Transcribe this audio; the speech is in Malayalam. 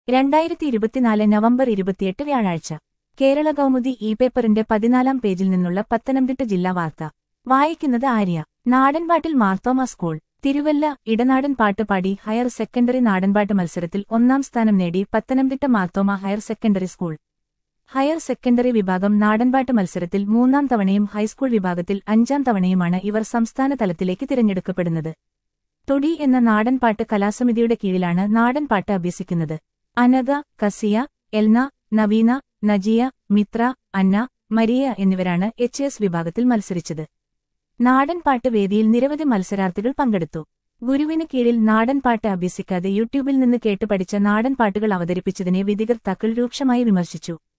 രണ്ടായിരത്തി ഇരുപത്തിനാല് നവംബർ ഇരുപത്തിയെട്ട് വ്യാഴാഴ്ച കേരള കൗമുദി ഇ പേപ്പറിന്റെ പതിനാലാം പേജിൽ നിന്നുള്ള പത്തനംതിട്ട ജില്ലാ വാർത്ത വായിക്കുന്നത് ആര്യ നാടൻപാട്ടിൽ മാർത്തോമ സ്കൂൾ തിരുവല്ല ഇടനാടൻ പാട്ട് പാടി ഹയർ സെക്കൻഡറി നാടൻപാട്ട് മത്സരത്തിൽ ഒന്നാം സ്ഥാനം നേടി Pathanamthitta Marthoma higher secondary school higher secondary വിഭാഗം നാടൻപാട്ട് മത്സരത്തിൽ മൂന്നാം തവണയും ഹൈസ്കൂൾ വിഭാഗത്തിൽ അഞ്ചാം തവണയുമാണ് ഇവർ സംസ്ഥാന തലത്തിലേക്ക് തിരഞ്ഞെടുക്കപ്പെടുന്നത് തൊടി എന്ന നാടൻപാട്ട് കലാസമിതിയുടെ കീഴിലാണ് നാടൻപാട്ട് അഭ്യസിക്കുന്നത് അനഘ കസിയ എൽന നവീന നജിയ മിത്ര അന്ന മരിയ എന്നിവരാണ് എച്ച് എസ് വിഭാഗത്തിൽ മത്സരിച്ചത് നാടൻപാട്ട് വേദിയിൽ നിരവധി മത്സരാർത്ഥികൾ പങ്കെടുത്തു ഗുരുവിന് കീഴിൽ നാടൻപാട്ട് അഭ്യസിക്കാതെ യൂട്യൂബിൽ നിന്ന് കേട്ടുപഠിച്ച നാടൻപാട്ടുകൾ അവതരിപ്പിച്ചതിനെ വിധികർത്താക്കൾ രൂക്ഷമായി വിമർശിച്ചു